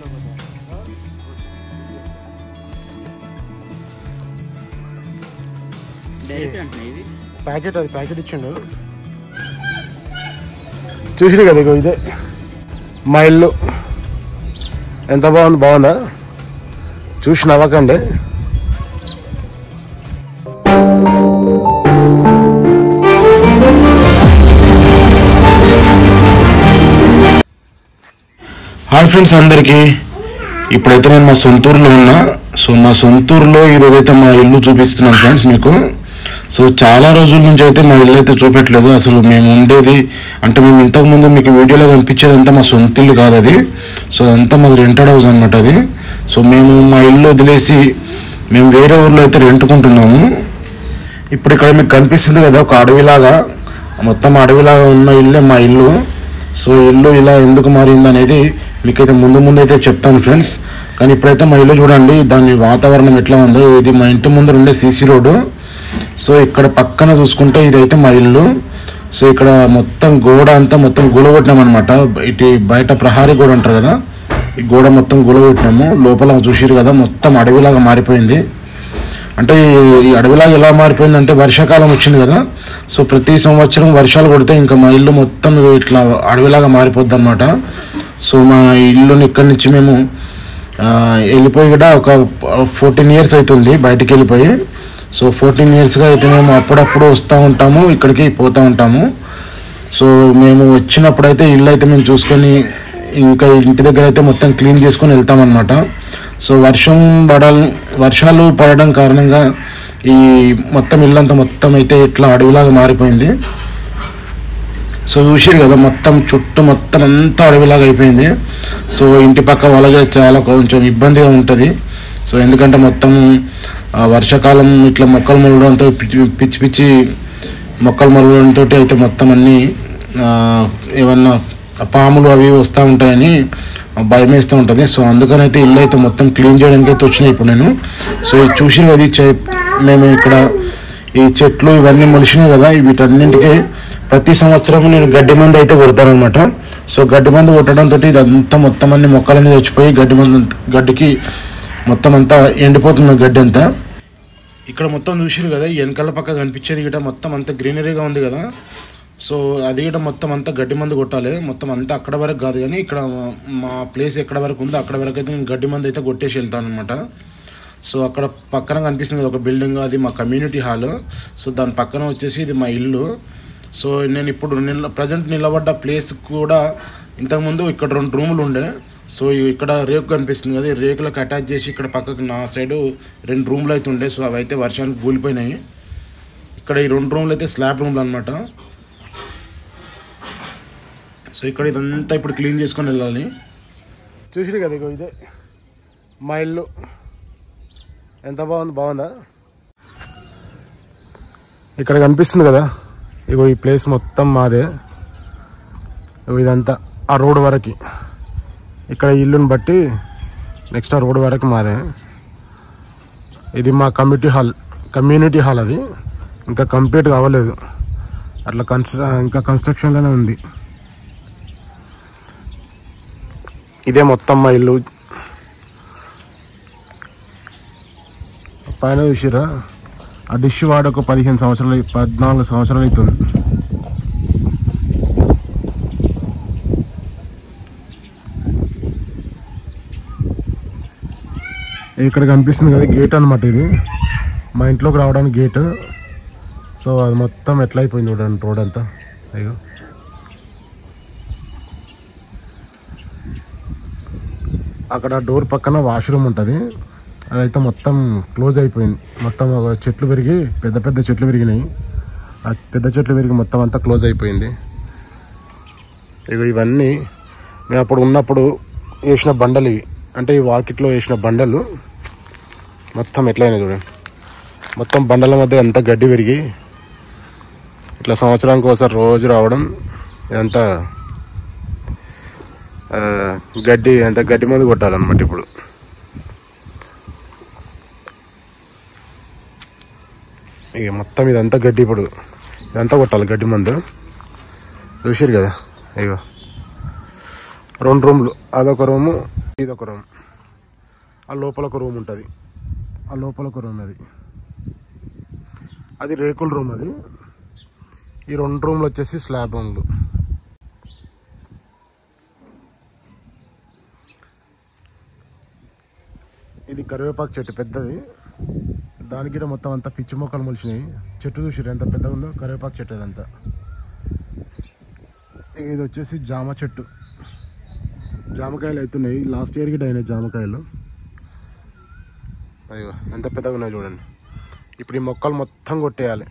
Direct అంటే ఇది packet అది ప్యాకెట్ ఇచ్చిండు చూసిరు కదా ఇగో ఇదే మా ఇల్లు ఎంత బాగుంది బాగుందా చూసి నవ్వకండి హాయ్ ఫ్రెండ్స్ అందరికీ ఇప్పుడైతే నేను మా సొంతూరులో ఉన్నా సో మా సొంతూరులో ఈరోజైతే మా ఇల్లు చూపిస్తున్నాను ఫ్రెండ్స్ మీకు సో చాలా రోజుల నుంచి అయితే మా ఇల్లు అయితే చూపెట్టలేదు అసలు మేము ఉండేది అంటే మేము ఇంతకుముందు మీకు వీడియోలో కనిపించేది అంతా మా సొంత ఇల్లు కాదు అది సో అదంతా మాది రెంటెడ్ హౌస్ అనమాట అది సో మేము మా ఇల్లు వదిలేసి మేము వేరే ఊర్లో అయితే రెంటుకుంటున్నాము ఇప్పుడు ఇక్కడ మీకు కనిపిస్తుంది కదా ఒక అడవిలాగా మొత్తం అడవిలాగా ఉన్న ఇల్లే మా ఇల్లు సో ఇల్లు ఇలా ఎందుకు మారింది అనేది మీకైతే ముందు ముందు అయితే చెప్తాను ఫ్రెండ్స్ కానీ ఇప్పుడైతే మా ఇల్లు చూడండి దాని వాతావరణం ఎట్లా ఉందో ఇది మా ఇంటి ముందర ఉండే సీసీ రోడ్డు సో ఇక్కడ పక్కన చూసుకుంటే ఇదైతే మా ఇల్లు సో ఇక్కడ మొత్తం గోడ అంతా మొత్తం గులగొట్టినాం అనమాట ఇటు బయట ప్రహారీ గోడ అంటారు కదా ఈ గోడ మొత్తం గులగొట్టినాము లోపల చూసిరు కదా మొత్తం అడవిలాగా మారిపోయింది అంటే ఈ- ఈ అడవిలాగా ఎలా మారిపోయిందంటే వర్షాకాలం వచ్చింది కదా సో ప్రతి సంవత్సరం వర్షాలు కొడితే ఇంకా మా ఇల్లు మొత్తం ఇట్లా అడవిలాగా మారిపోద్ది అనమాట సో మా ఇల్లుని ఇక్కడి నుంచి మేము ఆ, వెళ్ళిపోయి కూడా ఒక ఫోర్టీన్ ఇయర్స్ అవుతుంది బయటికి వెళ్ళిపోయి సో ఫోర్టీన్ ఇయర్స్గా అయితే మేము అప్పుడప్పుడు వస్తూ ఉంటాము ఇక్కడికి పోతూ ఉంటాము సో మేము వచ్చినప్పుడు అయితే ఇల్లు అయితే మేము చూసుకొని ఇంకా ఇంటి దగ్గర అయితే మొత్తం క్లీన్ చేసుకొని వెళ్తామన్నమాట సో వర్షం పడాలి వర్షాలు పడడం కారణంగా ఈ మొత్తం ఇల్లంతా మొత్తం అయితే ఇట్లా అడవిలాగా మారిపోయింది సో చూసారు కదా మొత్తం చుట్టూ మొత్తం అంతా అడవిలాగా అయిపోయింది సో ఇంటి పక్క వాళ్ళకి చాలా కొంచెం ఇబ్బందిగా ఉంటుంది సో ఎందుకంటే మొత్తం ఆ, వర్షాకాలం ఇట్లా మొక్కలు మొలడంతో పిచ్చి పిచ్చి పిచ్చి మొక్కలు మొలడంతో అయితే మొత్తం అన్నీ ఆ, ఏమన్నా పాములు అవి వస్తూ ఉంటాయని భయం వేస్తూ ఉంటుంది సో అందుకనైతే ఇల్లు అయితే మొత్తం క్లీన్ చేయడానికి అయితే వచ్చినాయి ఇప్పుడు నేను సో ఇది చూసి అది చే- మేము ఇక్కడ ఈ చెట్లు ఇవన్నీ మొలిచినాయి కదా వీటన్నింటికి ప్రతి సంవత్సరం నేను గడ్డి మందు అయితే కొడతానమాట సో గడ్డి మందు కొట్టడంతో ఇదంతా మొత్తం అన్ని మొక్కలన్నీ తెచ్చిపోయి గడ్డి మందు అంత- గడ్డికి మొత్తం అంతా ఎండిపోతుంది గడ్డి అంతా ఇక్కడ మొత్తం చూసిరు కదా ఈ వెనకాల పక్క కనిపించేది గిట మొత్తం అంతా గ్రీనరీగా ఉంది కదా సో అది గిట మొత్తం అంతా గడ్డి మందు కొట్టాలి మొత్తం అంతా అక్కడ వరకు కాదు కానీ ఇక్కడ మా ప్లేస్ ఎక్కడ వరకు ఉందో అక్కడ వరకు అయితే నేను గడ్డి మందు అయితే కొట్టేసి వెళ్తాను అనమాట సో అక్కడ పక్కన కనిపిస్తుంది ఒక బిల్డింగ్ అది మా కమ్యూనిటీ హాల్ సో దాని పక్కన వచ్చేసి ఇది మా ఇల్లు సో నేను ఇప్పుడు నిల ప్రజెంట్ నిలబడ్డ ప్లేస్ కూడా ఇంతకుముందు ఇక్కడ రెండు రూములు ఉండే సో ఇ- ఇక్కడ రేకు కనిపిస్తుంది కదా ఈ రేకులకు అటాచ్ చేసి ఇక్కడ పక్కకు నా సైడు రెండు రూమ్లు అయితే ఉండే సో అవి అయితే వర్షానికి కూలిపోయినాయి ఇక్కడ ఈ రెండు రూమ్లు అయితే స్లాబ్ రూమ్లు అనమాట సో ఇక్కడ ఇదంతా ఇప్పుడు క్లీన్ చేసుకొని వెళ్ళాలి చూసిరు కదా ఇగో ఇదే మా ఇల్లు ఎంత బాగుంది బాగుందా ఇక్కడ కనిపిస్తుంది కదా ఇగో ఈ ప్లేస్ మొత్తం మాదే ఇగో ఇదంతా ఆ రోడ్ వరకు ఇక్కడ ఈ ఇల్లుని బట్టి నెక్స్ట్ ఆ రోడ్ వరకు మాదే ఇది మా కమ్యూనిటీ హాల్ కమ్యూనిటీ హాల్ అది ఇంకా కంప్లీట్ అవ్వలేదు అట్లా కన్స్ట్ర ఇంకా కన్స్ట్రక్షన్లోనే ఉంది ఇదే మొత్తం మా ఇల్లు పైన చూసిరా ఆ డిష్ వాడి ఒక పదిహేను సంవత్సరాలు పద్నాలుగు సంవత్సరాలు అవుతుంది ఇక్కడ కనిపిస్తుంది కదా గేట్ అనమాట ఇది మా ఇంట్లోకి రావడానికి గేట్ సో అది మొత్తం ఎట్లా అయిపోయింది చూడండి రోడ్ అంతా అయ్యో అక్కడ డోర్ పక్కన వాష్రూమ్ ఉంటుంది అదైతే మొత్తం క్లోజ్ అయిపోయింది మొత్తం ఒక చెట్లు పెరిగి పెద్ద పెద్ద చెట్లు పెరిగినాయి ఆ పెద్ద చెట్లు పెరిగి మొత్తం అంతా క్లోజ్ అయిపోయింది ఇవి ఇవన్నీ మేము అప్పుడు ఉన్నప్పుడు వేసిన బండలు ఇవి అంటే ఈ వాకిట్లో వేసిన బండలు మొత్తం ఎట్లయినా చూడండి మొత్తం బండల మధ్య అంతా గడ్డి పెరిగి ఇట్లా సంవత్సరానికి ఒకసారి రోజు రావడం ఇదంతా ఆ, గడ్డి అంత గడ్డి మందు కొట్టాలన్నమాట ఇప్పుడు ఇక మొత్తం ఇదంతా గడ్డి ఇప్పుడు ఇదంతా కొట్టాలి గడ్డి మందు చూసారు కదా ఇగో రెండు రూమ్లు అదొక రూము ఇది ఒక రూమ్ ఆ లోపల ఒక రూమ్ ఉంటుంది ఆ లోపల ఒక రూమ్ అది అది రేకుల రూమ్ అది ఈ రెండు రూమ్లు వచ్చేసి స్లాబ్ రూమ్లు ఇది కరివేపాకు చెట్టు పెద్దది దానికి కూడా మొత్తం అంతా పిచ్చి మొక్కలు మొలిచినాయి చెట్టు చూసిరు ఎంత పెద్దగా ఉందో కరివేపాకు చెట్టు అదంతా ఇది వచ్చేసి జామ చెట్టు జామకాయలు అవుతున్నాయి లాస్ట్ ఇయర్ గిట్ అయినాయి జామకాయలు అయ్యో ఎంత పెద్దగా ఉన్నాయి చూడండి ఇప్పుడు ఈ మొక్కలు మొత్తం కొట్టేయాలి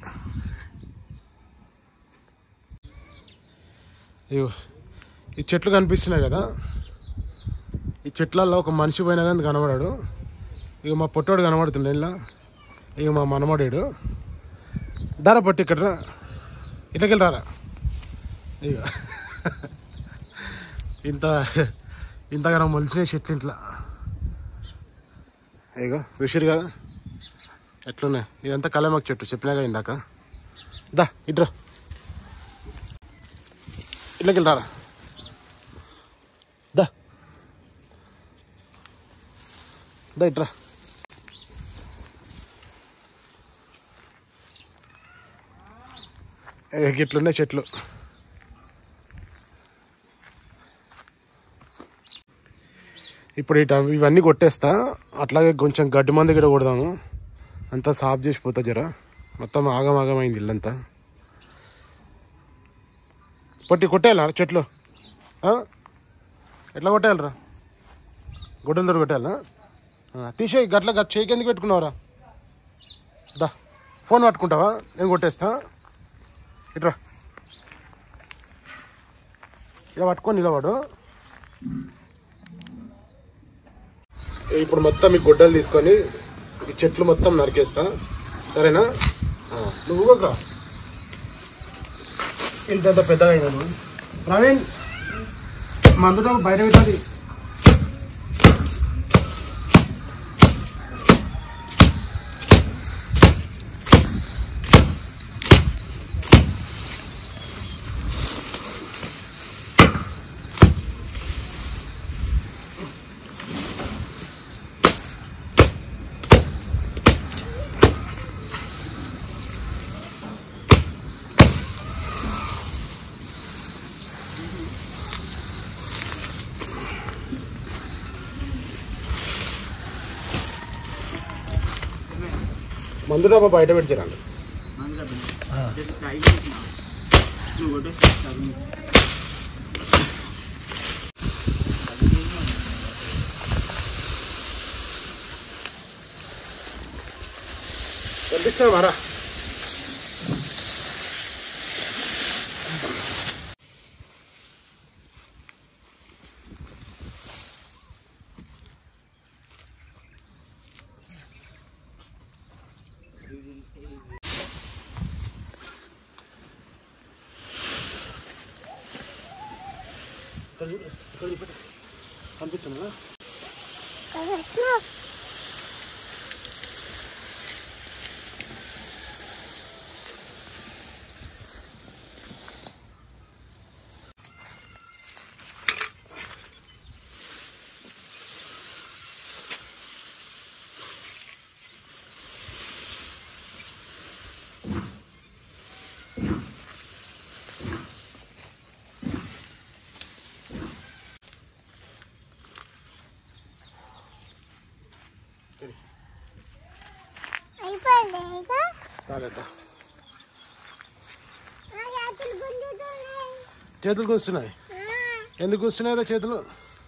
అయ్యో ఈ చెట్లు కనిపిస్తున్నాయి కదా ఈ చెట్లలో ఒక మనిషి పోయినా కానీ కనబడాడు ఇక మా పొట్టోడు కనబడుతుండే ఇలా ఇక మా మనమడేడు ధర పట్టి ఇక్కడ రా ఇట్లకెళ్ళి రారా ఇక ఇంత ఇంతగానో మొలిచినాయి చెట్లు ఇంట్లో ఇగో చూసిరు కదా ఎట్లున్నాయి ఇదంతా కలమాకు చెట్టు చెప్పినాగా ఇందాక దా ఇట్రా ఇట్లకి రారా దా దా ఇట్రా ఇక ఇట్లున్నాయి చెట్లు ఇప్పుడు ఇట ఇవన్నీ కొట్టేస్తా అట్లాగే కొంచెం గడ్డి మంది కూడా కొడదాము అంతా సాఫ్ చేసిపోతా జర మొత్తం ఆగం ఆగమైంది ఇల్లంతా పొట్టి కొట్టేయాలా చెట్లు ఆ? ఎట్లా కొట్టేయాలరా గుడ్డలతో కొట్టేయాలా ఆ, తీసేయి గట్ల గట్ చేయికి ఎందుకు పెట్టుకున్నావురా దా ఫోన్ పట్టుకుంటావా నేను కొట్టేస్తా ఇట్రా ఇలా పట్టుకొని నిలబడు ఇప్పుడు మొత్తం ఈ గుడ్డలు తీసుకొని ఈ చెట్లు మొత్తం నరికేస్తా సరేనా ఆ, నువ్వు ఊగకురా ఇంత పెద్దగా అయినా నువ్వు ప్రవీణ్ మందు డబ్బు బయట పెట్టాలి మందు డబ్బా బయట పెట్టిరండి జస్ట్ ట్రై చేసిన నువ్వు కొట్టేసి పంపిస్తా మరా కనిపిస్తున్నా అయిపోయింది ఇక తాగేద్దా నా చేతులు గుంజుతున్నాయి చేతులు కూస్తున్నాయి ఎందుకు కూస్తున్నాయి చేతులు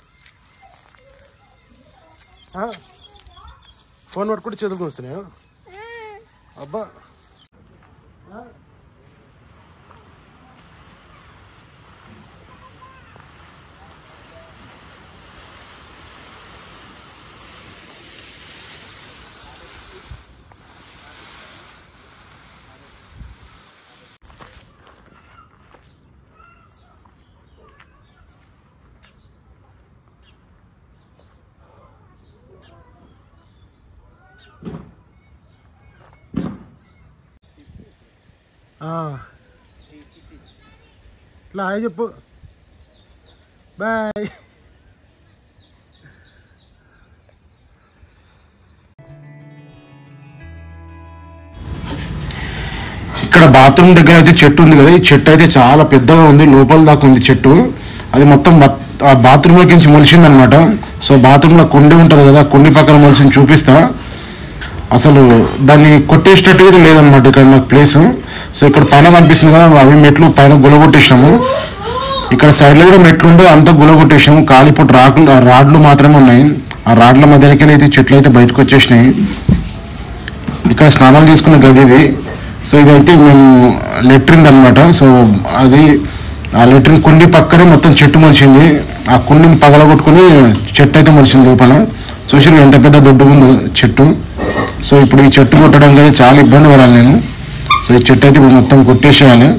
ఆ? ఫోన్ పట్టుకుంటే చేతులు కూస్తున్నాయా అబ్బా ఆ. ఇట్లా హాయ్ చెప్పు బాయ్ ఇక్కడ బాత్రూమ్ దగ్గర అయితే చెట్టు ఉంది కదా ఈ చెట్టు అయితే చాలా పెద్దగా ఉంది లోపల దాకా ఉంది చెట్టు అది మొత్తం మత్- ఆ బాత్రూంలోకి నుంచి మొలిచింది అనమాట సో బాత్రూంలో కుండి ఉంటుంది కదా కుండి పక్కన మొలిసింది చూపిస్తా అసలు దాన్ని కొట్టేసేటట్టు కూడా లేదనమాట ఇక్కడ నాకు ప్లేస్ సో ఇక్కడ పైన కనిపిస్తుంది కదా అవి మెట్లు పైన గులగొట్టేసాము ఇక్కడ సైడ్లో కూడా మెట్లు ఉండే అంతా గులగొట్టేసాము కాలిపోటు రాకులు రాడ్లు మాత్రమే ఉన్నాయి ఆ రాడ్ల మధ్యలోకి అయితే చెట్లు అయితే బయటకు వచ్చేసినాయి ఇక్కడ స్నానాలు చేసుకున్న గది ఇది సో ఇదైతే మేము లెట్రిన్ అనమాట సో అది ఆ లెట్రిన్ కుండి పక్కనే మొత్తం చెట్టు మొలిచింది ఆ కుండిని పగలగొట్టుకుని చెట్టు అయితే మొలిచింది లోపల చూసి ఎంత పెద్ద దొడ్డు ఉందో చెట్టు సో ఇప్పుడు ఈ చెట్టు కొట్టడానికి అయితే చాలా ఇబ్బంది పడాలి నేను సో ఈ చెట్టు అయితే ఇప్పుడు మొత్తం కొట్టేసేయాలి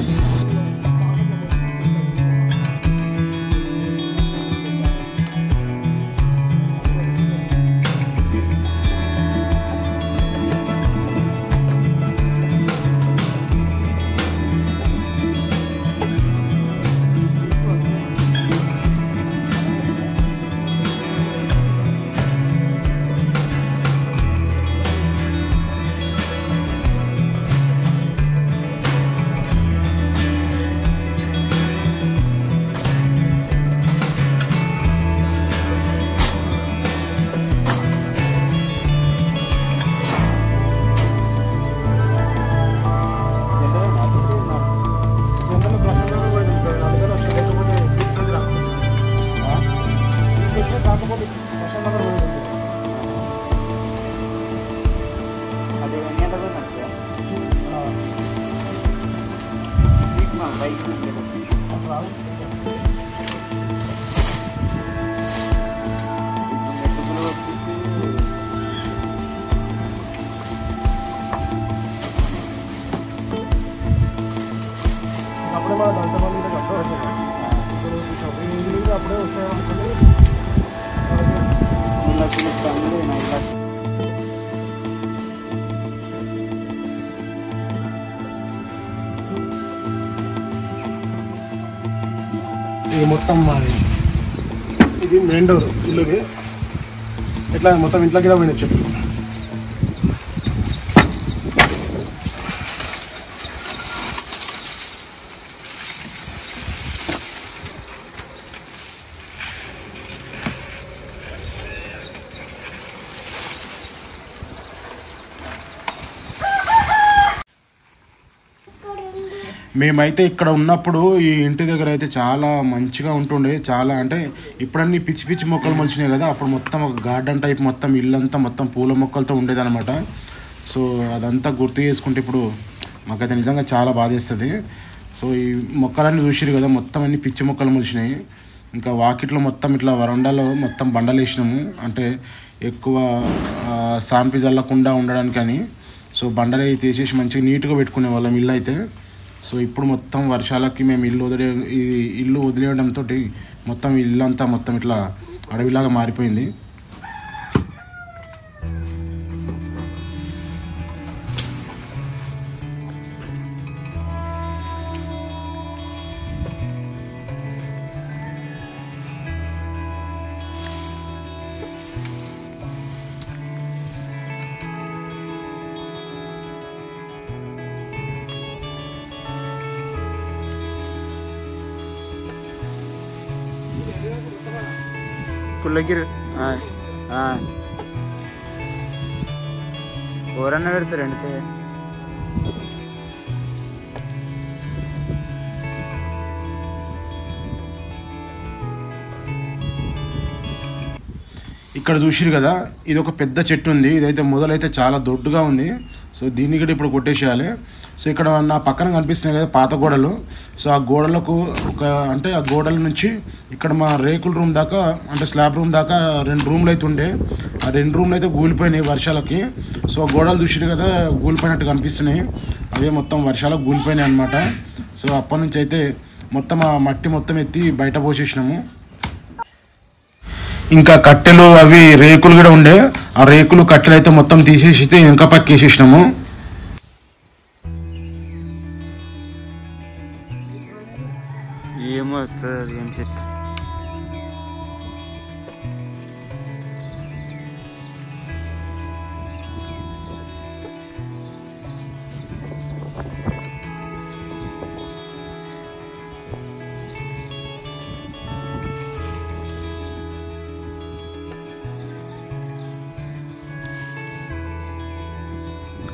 అది ఎన్ని గంటలకు నడిచా? నీకు మా బైక్ ఉంది కదా. ఇప్పుడు మెట్టుకులు వచ్చేసి అప్పుడే మన దంత మంది కూడా అప్పుడే వచ్చాయి షాపింగ్ ఇంజిన్ అప్పుడే వచ్చాయనుకోండి ముళ్ళకులు పనులు నైలా ఇది మొత్తం మాది ఇది మెయిన్ డోర్ ఇల్లుది ఇట్లా మొత్తం ఇంట్లోకి కూడా పోయినాయి చెట్లు మేమైతే ఇక్కడ ఉన్నప్పుడు ఈ ఇంటి దగ్గర అయితే చాలా మంచిగా ఉంటుండే చాలా అంటే ఇప్పుడన్నీ పిచ్చి పిచ్చి మొక్కలు మొలిచినాయి కదా అప్పుడు మొత్తం ఒక గార్డెన్ టైప్ మొత్తం ఇల్లంతా మొత్తం పూల మొక్కలతో ఉండేదన్నమాట సో అదంతా గుర్తు చేసుకుంటే ఇప్పుడు మాకైతే నిజంగా చాలా బాధేస్తుంది సో ఈ మొక్కలన్నీ చూసిరు కదా మొత్తం అన్ని పిచ్చి మొక్కలు మొలిచినాయి ఇంకా వాకిట్లో మొత్తం ఇట్లా వరండాలో మొత్తం బండలు వేసినాము అంటే ఎక్కువ ఆ, సాన్పి చల్లకుండా ఉండడానికని సో బండలు అయితే తీసేసి మంచిగా నీట్గా పెట్టుకునే వాళ్ళం ఇల్లు అయితే సో ఇప్పుడు మొత్తం వర్షాలకి మేము ఇల్లు వదిలే ఈ ఇల్లు వదిలేయడంతో మొత్తం ఇల్లు అంతా మొత్తం ఇట్లా అడవిలాగా మారిపోయింది పుల్లగిరి ఎవరన్నా పెడతారు అంటే ఇక్కడ చూసిరు కదా ఇది ఒక పెద్ద చెట్టు ఉంది ఇదైతే మొదలైతే చాలా దొడ్డుగా ఉంది సో దీన్ని కూడా ఇప్పుడు కొట్టేసేయాలి సో ఇక్కడ నా పక్కన కనిపిస్తున్నాయి కదా పాత గోడలు సో ఆ గోడలకు ఒక అంటే ఆ గోడల నుంచి ఇక్కడ మా రేకుల రూమ్ దాకా అంటే స్లాబ్ రూమ్ దాకా రెండు రూమ్లు అయితే ఉండే ఆ రెండు రూమ్లు అయితే కూలిపోయినాయి వర్షాలకి సో ఆ గోడలు చూసిరు కదా కూలిపోయినట్టు కనిపిస్తున్నాయి అవే మొత్తం వర్షాలకు కూలిపోయినాయి అనమాట సో అప్పటి నుంచి అయితే మొత్తం ఆ మట్టి మొత్తం ఎత్తి బయట పోసేసినాము ఇంకా కట్టెలు అవి రేకులు కూడా ఉండే ఆ రేకులు కట్టెలు అయితే మొత్తం తీసేసి అయితే వెనక పక్క వేసేసినాము ఏమో వస్తుంది అది ఏం చెట్టు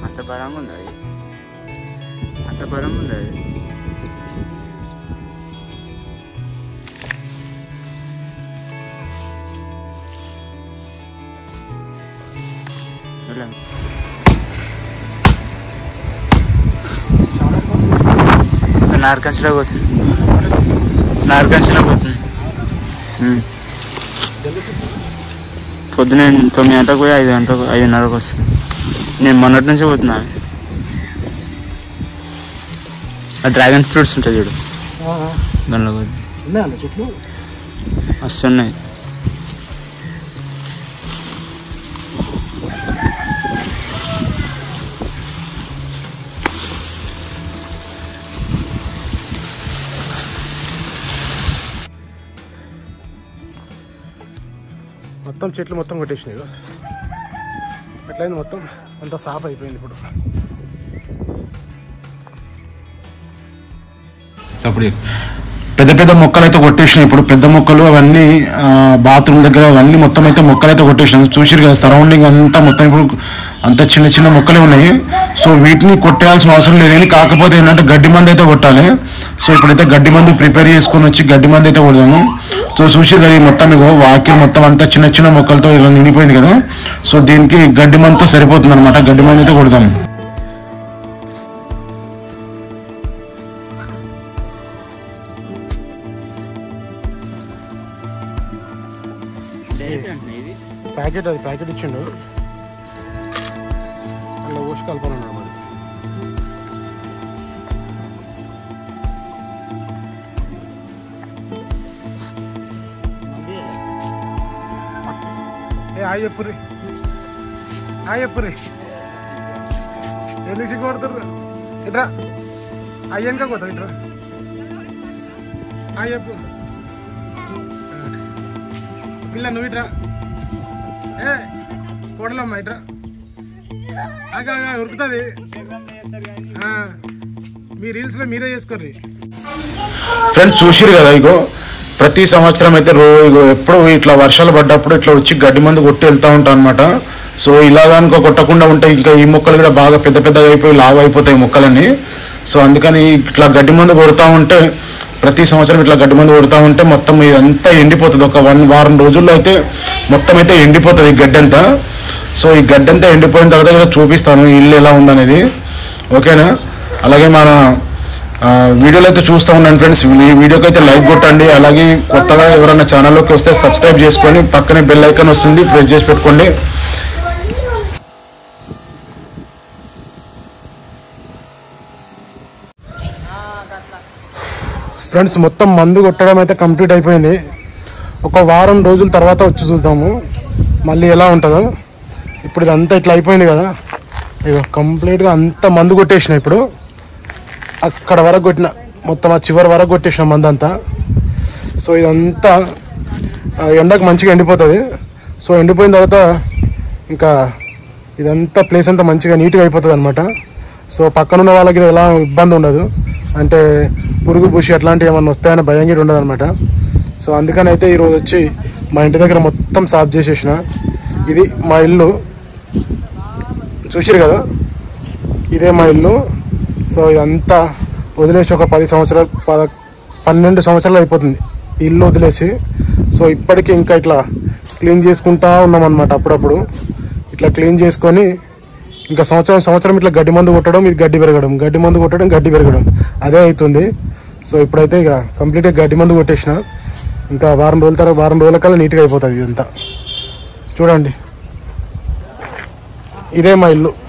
అంత బలంగా ఉంది అది అంత బలంగా ఉంది అది వెళ్ళాం. ఇంకా నార్కంచిలో పోతుంది నార్కంచిలో పోతుంది ఉమ్. పొద్దున తొమ్మిది గంటలకు పోయి ఐదు గంటలకు ఐదున్నరకు వస్తుంది నేను మొన్నటి నుంచి పోతున్నా ఆ డ్రాగన్ ఫ్రూట్స్ ఉంటాయి చూడు దానిలో పోతుంది ఉన్నాయండి చెట్లు వస్తున్నాయి మొత్తం చెట్లు మొత్తం కొట్టేసినాయి ఇగో. ఎట్లయింది మొత్తం అంతా సాఫ్ అయిపోయింది ఇప్పుడు సపరేట్ పెద్ద పెద్ద మొక్కలు అయితే కొట్టేసినాయి ఇప్పుడు పెద్ద మొక్కలు అవన్నీ బాత్రూమ్ దగ్గర అవన్నీ మొత్తం అయితే మొక్కలు అయితే కొట్టేసినాయి చూసిరు కదా సరౌండింగ్ అంతా మొత్తం ఇప్పుడు అంత చిన్న చిన్న మొక్కలే ఉన్నాయి సో వీటిని కొట్టేయాల్సిన అవసరం లేదని కాకపోతే ఏంటంటే గడ్డి మందు అయితే కొట్టాలి సో ఇప్పుడైతే గడ్డి మందు ప్రిపేర్ చేసుకొని వచ్చి గడ్డి మందు అయితే కొడదాము సో చూసిరు కదా ఈ మొత్తం ఇగో వాకిల్ మొత్తం అంతా చిన్న చిన్న మొక్కలతో ఇలా నిండిపోయింది కదా సో దీనికి గడ్డి మందుతో సరిపోతుంది అనమాట గడ్డి మందు అయితే కొడదాము ప్యాకెట్ అది ప్యాకెట్ ఇచ్చిండు అందులో పోసి కలపాలన్నాడు మరి ఏ ఆ చెప్పుర్రి ఆ చెప్పుర్రి ఎందుకు సిగ్గుపడుతుర్రు ఇట్రా అయ్యాక పోతావు ఇట్రా ఆ చెప్పు పిల్ల నువ్వు ఇట్రా ఏ కొడలమ్మ ఇట్రా ఆగా ఆగా ఉరుకుతుంది మీ రీల్స్లో మీరే చేసుకోర్రి ఫ్రెండ్స్ చూసిరు కదా ఇగో ప్రతి సంవత్సరం అయితే రో ఇగో ఎప్పుడు ఇట్లా వర్షాలు పడ్డప్పుడు ఇట్లా వచ్చి గడ్డి మందు కొట్టి వెళ్తూ ఉంటాం అనమాట సో ఇలా కనుక కొట్టకుండా ఉంటే ఇంకా ఈ మొక్కలు కూడా బాగా పెద్ద పెద్దగా అయిపోయి లావు అయిపోతాయి మొక్కలన్నీ సో అందుకని ఇట్లా గడ్డి మందు కొడుతూ ఉంటే ప్రతి సంవత్సరం ఇట్లా గడ్డి మందు కొడుతూ ఉంటే మొత్తం ఇదంతా ఎండిపోతుంది ఒక వన్ వారం రోజుల్లో అయితే మొత్తం అయితే ఎండిపోతుంది ఈ గడ్డి అంతా సో ఈ గడ్డి అంతా ఎండిపోయిన తర్వాత కూడా చూపిస్తాను ఈ ఇల్లు ఎలా ఉందనేది ఓకేనా అలాగే మన ఆ, వీడియోలు అయితే చూస్తూ ఉన్నాను ఫ్రెండ్స్ ఈ వీడియోకి అయితే లైక్ కొట్టండి అలాగే కొత్తగా ఎవరైనా ఛానల్లోకి వస్తే సబ్స్క్రైబ్ చేసుకొని పక్కనే బెల్ ఐకాన్ వస్తుంది ప్రెస్ చేసి పెట్టుకోండి ఫ్రెండ్స్ మొత్తం మందు కొట్టడం అయితే కంప్లీట్ అయిపోయింది ఒక వారం రోజుల తర్వాత వచ్చి చూద్దాము మళ్ళీ ఎలా ఉంటుందో ఇప్పుడు ఇదంతా ఇట్లా అయిపోయింది కదా ఇక కంప్లీట్గా అంతా మందు కొట్టేసిన ఇప్పుడు అక్కడ వరకు కొట్టిన మొత్తం ఆ చివరి వరకు కొట్టేసిన మందు అంతా సో ఇదంతా ఆ, ఎండకు మంచిగా ఎండిపోతుంది సో ఎండిపోయిన తర్వాత ఇంకా ఇదంతా ప్లేస్ అంతా మంచిగా నీట్గా అయిపోతుంది అనమాట సో పక్కనున్న వాళ్ళకి ఎలా ఇబ్బంది ఉండదు అంటే పురుగు పూసి అట్లాంటివి ఏమన్నా వస్తాయని భయం కూడా ఉండదు అనమాట సో అందుకని అయితే ఈరోజు వచ్చి మా ఇంటి దగ్గర మొత్తం సాఫ్ చేసేసిన ఇది మా ఇల్లు చూసిరు కదా ఇదే మా ఇల్లు సో ఇదంతా వదిలేసి ఒక పది సంవత్సరాలు పద పన్నెండు సంవత్సరాలు అయిపోతుంది ఇల్లు వదిలేసి సో ఇప్పటికీ ఇంకా ఇట్లా క్లీన్ చేసుకుంటా ఉన్నాం అనమాట అప్పుడప్పుడు ఇట్లా క్లీన్ చేసుకొని ఇంకా సంవత్సరం సంవత్సరం ఇట్లా గడ్డి మందు కొట్టడం ఇది గడ్డి పెరగడం గడ్డి మందు కొట్టడం గడ్డి పెరగడం అదే అవుతుంది సో ఇప్పుడైతే ఇక కంప్లీట్గా గడ్డి మందు కొట్టేసిన ఇంకా వారం రోజుల తర్వాత వారం రోజుల కల్లా నీట్గా అయిపోతుంది ఇదంతా చూడండి ఇదే మా ఇల్లు